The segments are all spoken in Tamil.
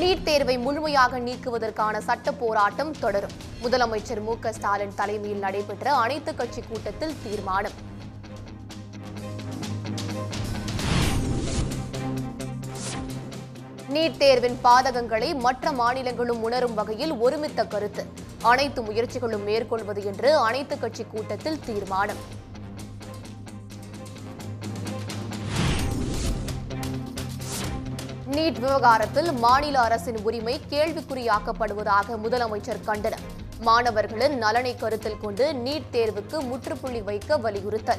நீட் தேர்வை முழுமையாக நீக்குவதற்கான சட்ட போராட்டம் தொடரும் முதலமைச்சர் மு க ஸ்டாலின் தலைமையில் நடைபெற்ற அனைத்துக் கட்சி கூட்டத்தில் தீர்மானம் நீட் தேர்வின் பாதகங்களை மற்ற மாநிலங்களும் உணரும் வகையில் ஒருமித்த கருத்து அனைத்து முயற்சிகளும் மேற்கொள்வது என்று அனைத்துக் கட்சி கூட்டத்தில் தீர்மானம் நீட் விவகாரத்தில் மாநில அரசின் உரிமை கேள்விக்குறியாக்கப்படுவதாக முதலமைச்சர் கண்டனம் மாணவர்களின் நலனை கருத்தில் கொண்டு நீட் தேர்வுக்கு முற்றுப்புள்ளி வைக்க வலியுறுத்தல்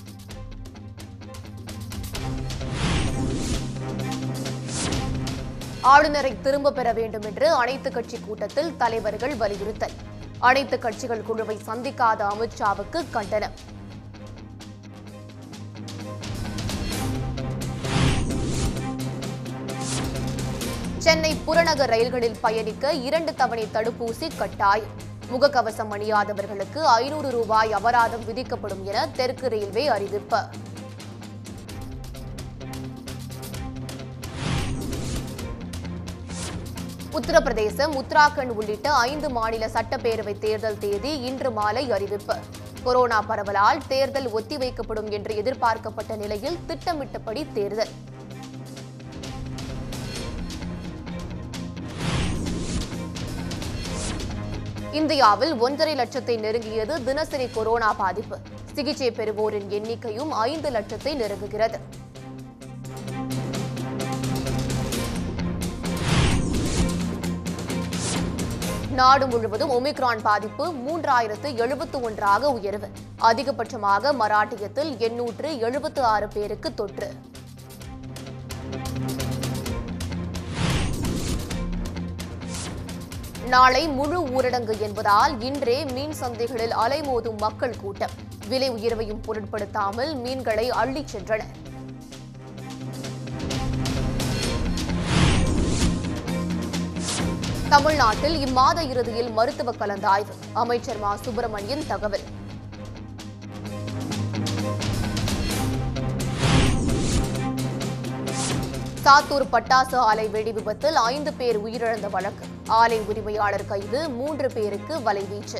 ஆளுநரை திரும்ப பெற வேண்டும் என்று அனைத்துக் கட்சி கூட்டத்தில் தலைவர்கள் வலியுறுத்தல் அனைத்து கட்சிகள் குழுவை சந்திக்காத அமித்ஷாவுக்கு கண்டனம் சென்னை புறநகர் ரயில்களில் பயணிக்க இரண்டு தவணை தடுப்பூசி கட்டாயம் முகக்கவசம் அணியாதவர்களுக்கு ஐநூறு ரூபாய் அபராதம் விதிக்கப்படும் என தெற்கு ரயில்வே அறிவிப்பு உத்தரப்பிரதேசம் உத்தராகண்ட் உள்ளிட்ட ஐந்து மாநில சட்டப்பேரவை தேர்தல் தேதி இன்று மாலை அறிவிப்பு கொரோனா பரவலால் தேர்தல் ஒத்திவைக்கப்படும் என்று எதிர்பார்க்கப்பட்ட நிலையில் திட்டமிட்டபடி தேர்தல் இந்தியாவில் ஒன்றரை லட்சத்தை நெருங்கியது தினசரி கொரோனா பாதிப்பு சிகிச்சை பெறுவோரின் எண்ணிக்கையும் ஐந்து லட்சத்தை நெருங்குகிறது நாடு முழுவதும் ஒமிக்ரான் பாதிப்பு மூன்றாயிரத்து எழுபத்து ஒன்றாக உயர்வு அதிகபட்சமாக மராட்டியத்தில் எண்ணூற்று எழுபத்து ஆறு பேருக்கு தொற்று நாளை முழு ஊரடங்கு என்பதால் இன்றே மீன் சந்தைகளில் அலைமோதும் மக்கள் கூட்டம் விலை உயர்வையும் பொருட்படுத்தாமல் மீன்களை அள்ளிச் சென்றனர் தமிழ்நாட்டில் இம்மாத இறுதியில் மருத்துவ கலந்தாய்வு அமைச்சர் மா சுப்பிரமணியன் தகவல் சாத்தூர் பட்டாசு ஆலை வெடி விபத்தில் ஐந்து பேர் உயிரிழந்த வழக்கு ஆலை உரிமையாளர் கைது மூன்று பேருக்கு வலைவீச்சு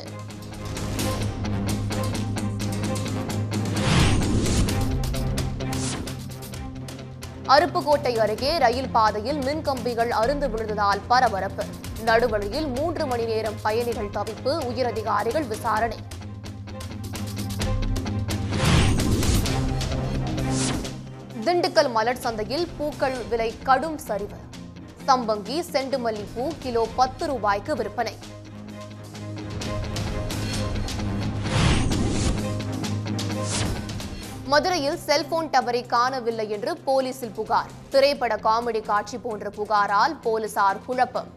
அருப்புக்கோட்டை அருகே ரயில் பாதையில் மின்கம்பிகள் அருந்து விழுந்ததால் பரபரப்பு நடுவழியில் மூன்று மணி நேரம் பயணிகள் தவிப்பு உயரதிகாரிகள் விசாரணை திண்டுக்கல் மலர் சந்தையில் பூக்கள் விலை கடும் சரிவு சம்பங்கி செண்டுமல்லி பூ கிலோ பத்து ரூபாய்க்கு விற்பனை மதுரையில் செல்போன் டவரை காணவில்லை என்று போலீசில் புகார் திரைப்பட காமெடி காட்சி போன்ற புகாரால் போலீசார் குழப்பம்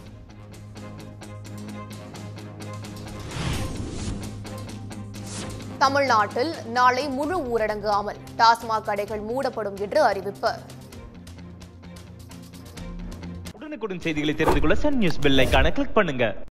தமிழ்நாட்டில் நாளை முழு ஊரடங்கு அமல் டாஸ்மாக் கடைகள் மூடப்படும் என்று அறிவிப்பு உடனுக்குடன் செய்திகளை தெரிந்து கொள்ள சன் நியூஸ் பெல் ஐகானை கிளிக் பண்ணுங்க